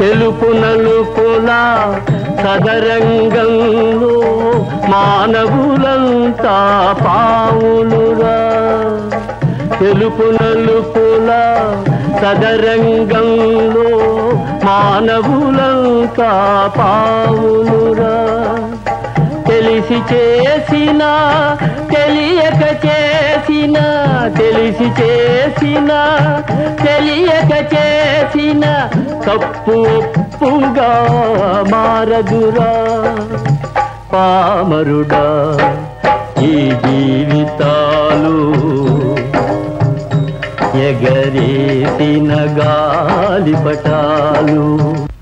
తెలుపు నలుపుల సదరంగంలో మానవులంతా పావులురా తెలుపు నలుపుల సదరంగంలో మానవులంతా పావులురా తెలిసి చేసిన తెలియక చేసిన తెలిసి చేసిన తెలియక చేసిన తప్పు ఒప్పుగా మారదురా పామరుడా ఈ జీవితాలు ఎగరేసిన గాలిపటాలు